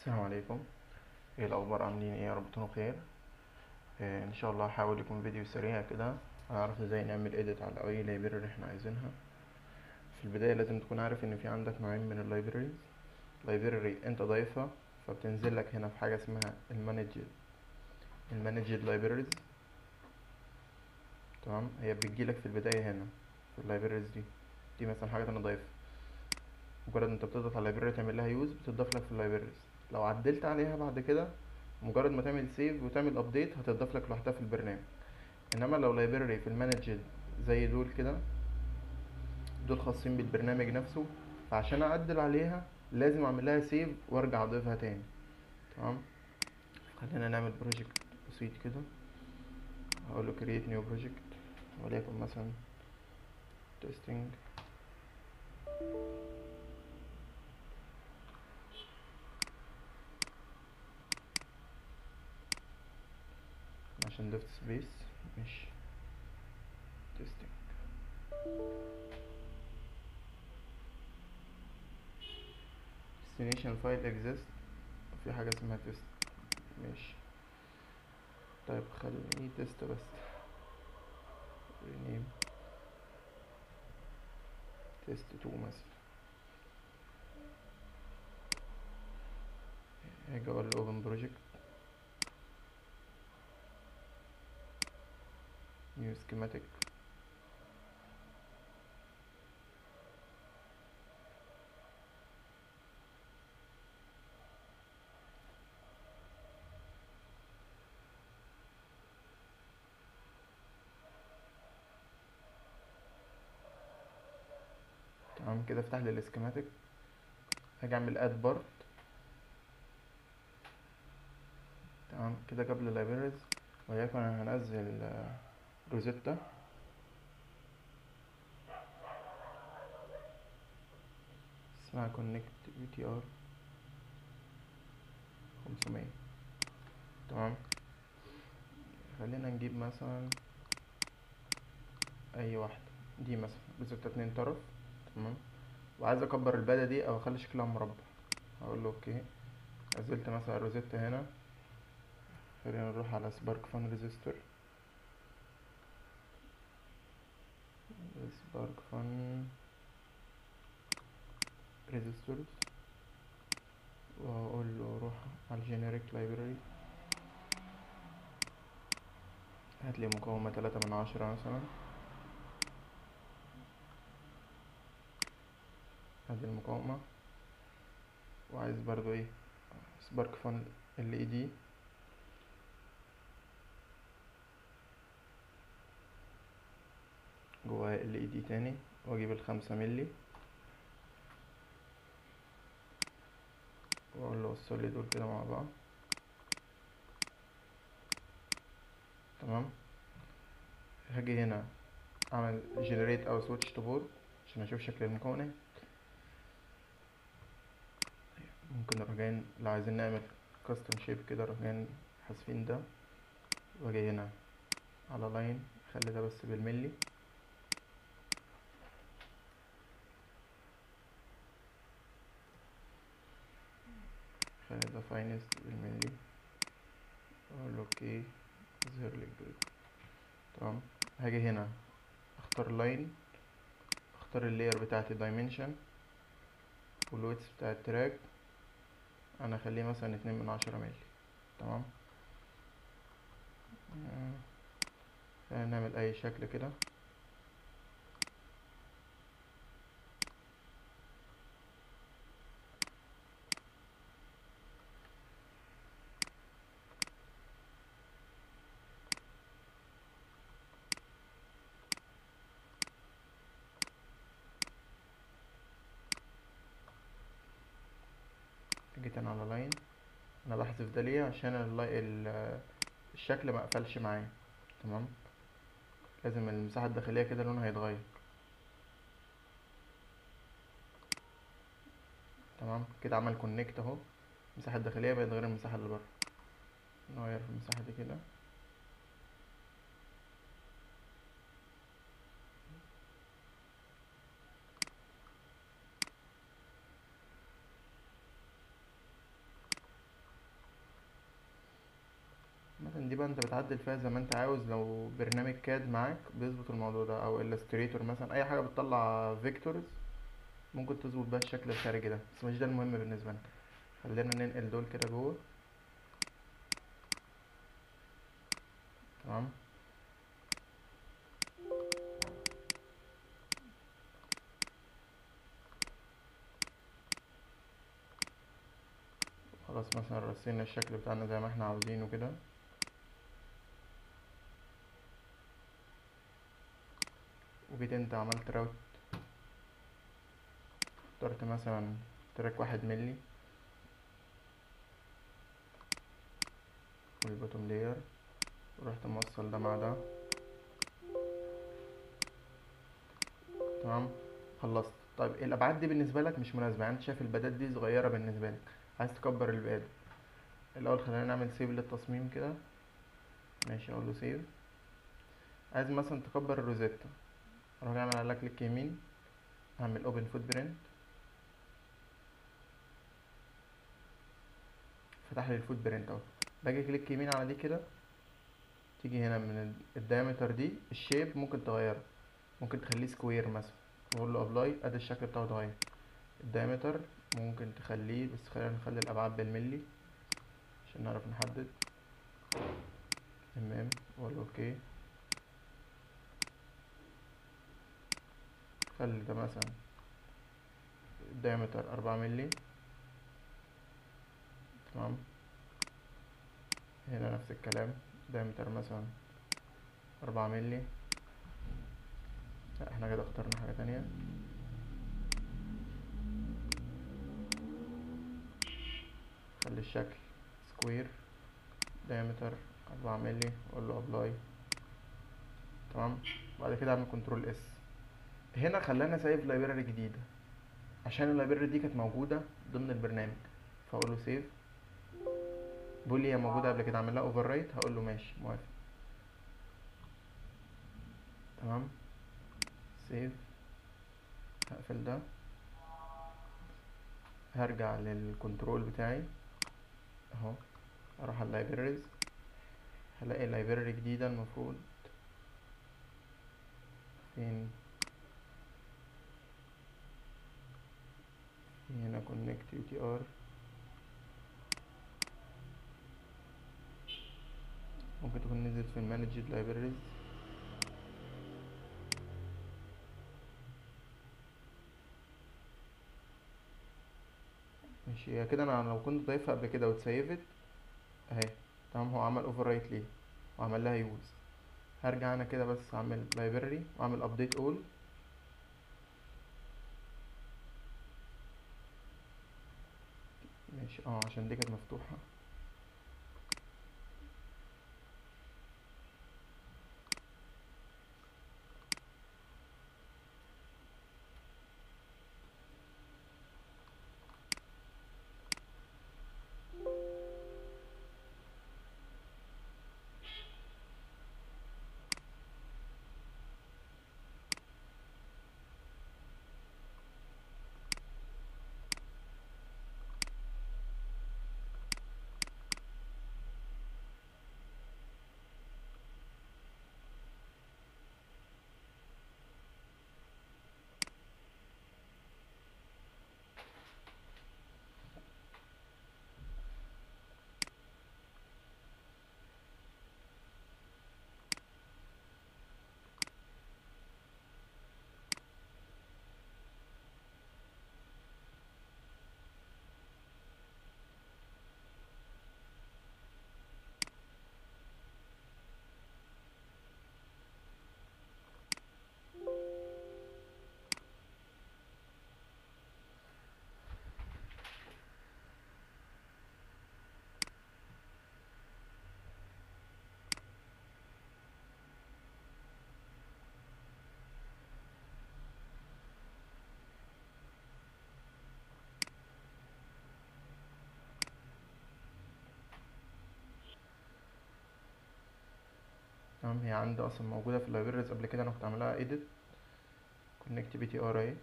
السلام عليكم ايه الاخبار عاملين ايه يا رب تكونوا بخير إيه ان شاء الله هحاول يكون فيديو سريع كده هنعرف ازاي نعمل edit على اي library احنا عايزينها في البدايه لازم تكون عارف ان في عندك نوعين من اللايبريز library انت ضايفها فبتنزل لك هنا في حاجه اسمها المانجد المانجد libraries تمام هي بتجيلك في البدايه هنا في اللايبريز دي دي مثلا حاجه انا ضايفها مجرد انت بتضغط على اللايبراري تعمل لها يوز بتضاف لك في اللايبراريز لو عدلت عليها بعد كده مجرد ما تعمل سيف وتعمل ابديت هتضاف لك لوحدها في البرنامج انما لو لايبراري في المانجر زي دول كده دول خاصين بالبرنامج نفسه فعشان اعدل عليها لازم اعمل لها سيف وارجع اضيفها تاني تمام خلينا نعمل بروجكت بسيط كده هقول له create new project وليكن مثلا testing عشان ضفت سبيس مش testing destination file exist في حاجة اسمها test ماشي طيب خليني تيست بس rename test 2 مثلا هاجي اقول له open project new schematic تمام كده افتح لي السكيماتيك هاجي اعمل اد بارت تمام كده جاب لي libraries وليكن انا هنزل آه، روزيتا اسمها كونكت بي تي ار 500 تمام خلينا نجيب مثلا اي واحدة دي مثلا روزيتا اتنين طرف تمام وعايز اكبر البادة دي او اخلي شكلها مربع هقول له اوكي نزلت مثلا روزيتا هنا خلينا نروح على سبارك فان ريزيستور سبارك فان ريزيستورز واقول له روح على الجينيريك لايبراري هات لي مقاومة تلاتة من عشرة مثلا ادي المقاومة وعايز برضو ايه سبارك فان ال اي دي جواه ال اي دي تاني واجيب الخمسة ملي واقول له وصل لي دول كده مع بعض تمام هاجي هنا اعمل جنريت او سويتش تو بورد عشان اشوف شكل المكونات ممكن نروح جايين لو عايزين نعمل كاستم شيب كده نروح جايين حاسبين ده واجي هنا على لاين خلي ده بس بالملي خلي ده فاينست بالملي اقول له اوكي ظهر لي الجريد تمام هاجي هنا اختار لاين اختار اللاير بتاعت الدايمنشن والويتس بتاع التراك انا اخليه مثلا اتنين من عشرة ملي تمام آه، خلينا نعمل اي شكل كده جيت انا على لاين انا بحذف ده ليه عشان اللاي- ال- الشكل ما قفلش معايا تمام لازم المساحة الداخلية كده لونها هيتغير تمام كده عمل كونكت اهو المساحة الداخلية بقت غير المساحة اللي بره نغير في المساحة دي كده بقى انت بتعدل فيها زي ما انت عاوز لو برنامج كاد معاك بيظبط الموضوع ده او الستريتور مثلا اي حاجه بتطلع فيكتورز ممكن تظبط بقى الشكل الخارجي ده بس مش ده المهم بالنسبه لنا خلينا ننقل دول كده جوه تمام خلاص مثلا رسينا الشكل بتاعنا زي ما احنا عاوزينه كده وجيت انت عملت راوت اخترت مثلا تراك واحد ملي والبوتوم لاير ورحت موصل ده مع ده تمام خلصت طيب الابعاد دي بالنسبه لك مش مناسبه يعني انت شايف البدات دي صغيره بالنسبه لك عايز تكبر البعد الاول خلينا نعمل سيف للتصميم كده ماشي اقول له سيف عايز مثلا تكبر الروزيتا اروح اعمل على كليك يمين اعمل اوبن فوت برنت فتح لي الفوت برنت اهو باجي كليك يمين على دي كده تيجي هنا من الدايمتر دي الشيب ممكن تغيره ممكن تخليه سكوير مثلا واقول له ابلاي ادي الشكل بتاعه اتغير الدايمتر ممكن تخليه بس خلينا نخلي الابعاد بالملي عشان نعرف نحدد تمام واقول اوكي خلي ده مثلا الدايمتر أربعة ملي تمام هنا نفس الكلام دايمتر مثلا أربعة ملي لا احنا كده اخترنا حاجة تانية خلي الشكل سكوير دايمتر أربعة ملي وأقول له أبلاي تمام بعد كده أعمل كنترول اس هنا خلانا سايف لايبراري جديدة عشان اللايبراري دي كانت موجودة ضمن البرنامج فأقول له سيف بيقول لي هي موجودة قبل كده أعمل لها اوفر رايت هقول له ماشي موافق تمام سيف هقفل ده هرجع للكنترول بتاعي اهو اروح على اللايبراريز هلاقي لايبراري جديدة المفروض فين في هنا connect UTR ممكن تكون نزلت في المانجد لايبراريز ماشي هي كده انا لو كنت ضايفها قبل كده واتسيفت اهي تمام هو عمل اوفر رايت ليه وعمل لها يوز هرجع انا كده بس اعمل لايبراري واعمل ابديت اول ماشي اه عشان دي كانت مفتوحة تمام هي عندي اصلا موجودة في اللايبريز قبل كده انا كنت عاملها edit connect بي تي ار اهي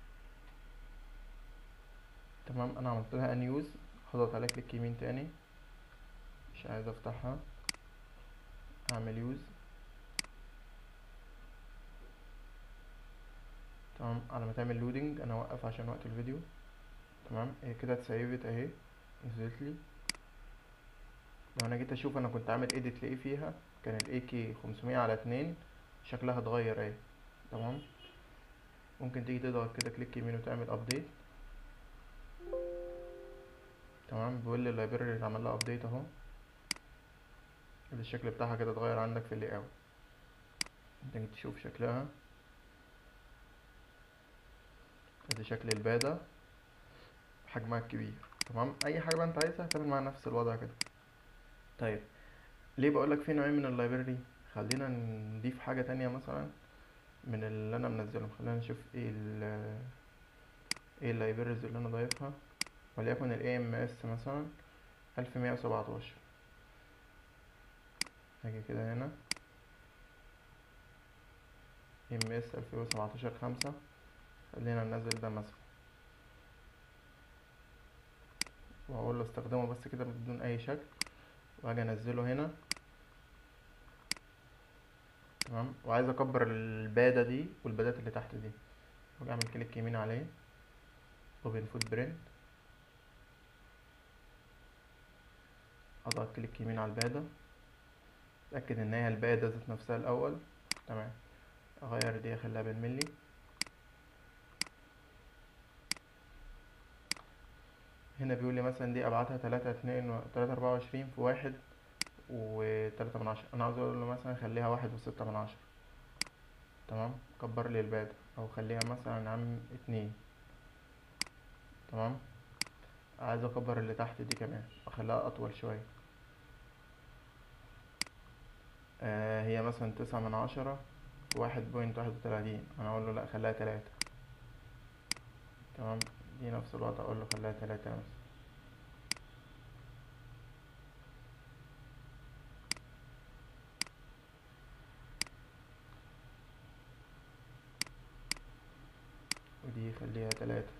تمام انا عملت لها ان يوز هضغط على كليك يمين تاني مش عايز افتحها اعمل يوز تمام على ما تعمل لودنج انا اوقف عشان وقت الفيديو تمام هي كده اتسيفت اهي نزلت لي لو انا جيت اشوف انا كنت عامل ايديت لايه فيها كان الاي كي 500 على 2 شكلها اتغير اهي تمام ممكن تيجي تضغط كده كليك يمين وتعمل ابديت تمام بيقول لي اللايبراري اللي عمل لها ابديت اهو الشكل بتاعها كده اتغير عندك في اللي اوت انت جيت تشوف شكلها ادي شكل البادة حجمها الكبير تمام اي حاجه بقى انت عايزها هتعمل معاها نفس الوضع كده طيب ليه بقولك في نوعين من اللايبراري خلينا نضيف حاجه تانية مثلا من اللي انا منزلهم خلينا نشوف ايه ال ايه اللايبرز اللي انا ضايفها وليكن ال AMS مثلا ألف مية وسبعتاشر هاجي كده هنا AMS ألف مية وسبعتاشر خمسة خلينا ننزل ده مثلا واقول له استخدمه بس كده بدون اي شكل واجي انزله هنا تمام وعايز اكبر البادة دي والبادات اللي تحت دي واجي اعمل كليك يمين عليه اوبن فوت برنت اضغط كليك يمين على البادة اتاكد ان هي البادة ذات نفسها الاول تمام اغير دي اخليها بالملي هنا بيقول لي مثلا دي ابعادها تلاتة اتنين و تلاتة اربعة وعشرين في واحد وتلاتة من عشرة انا عاوز اقول له مثلا خليها واحد وستة من عشرة تمام كبر لي البادة او خليها مثلا يا عم اتنين تمام عايز اكبر اللي تحت دي كمان اخليها اطول شوية آه هي مثلا تسعة من عشرة في واحد بوينت واحد وتلاتين انا اقول له لا خليها تلاتة تمام دي نفس الوضع اقول له خليها تلاتة مثلا ودي خليها تلاتة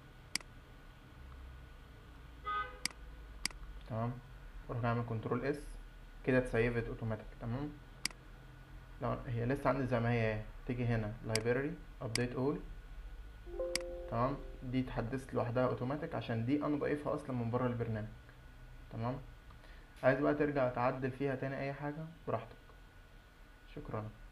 تمام واروح اعمل كنترول اس كده اتسيفت اوتوماتيك تمام لو هي لسه عندي زي ما هي تيجي هنا library update all تمام دي اتحدثت لوحدها اوتوماتيك عشان دي انا ضايفها اصلا من بره البرنامج تمام عايز بقى ترجع تعدل فيها تاني اي حاجة براحتك شكرا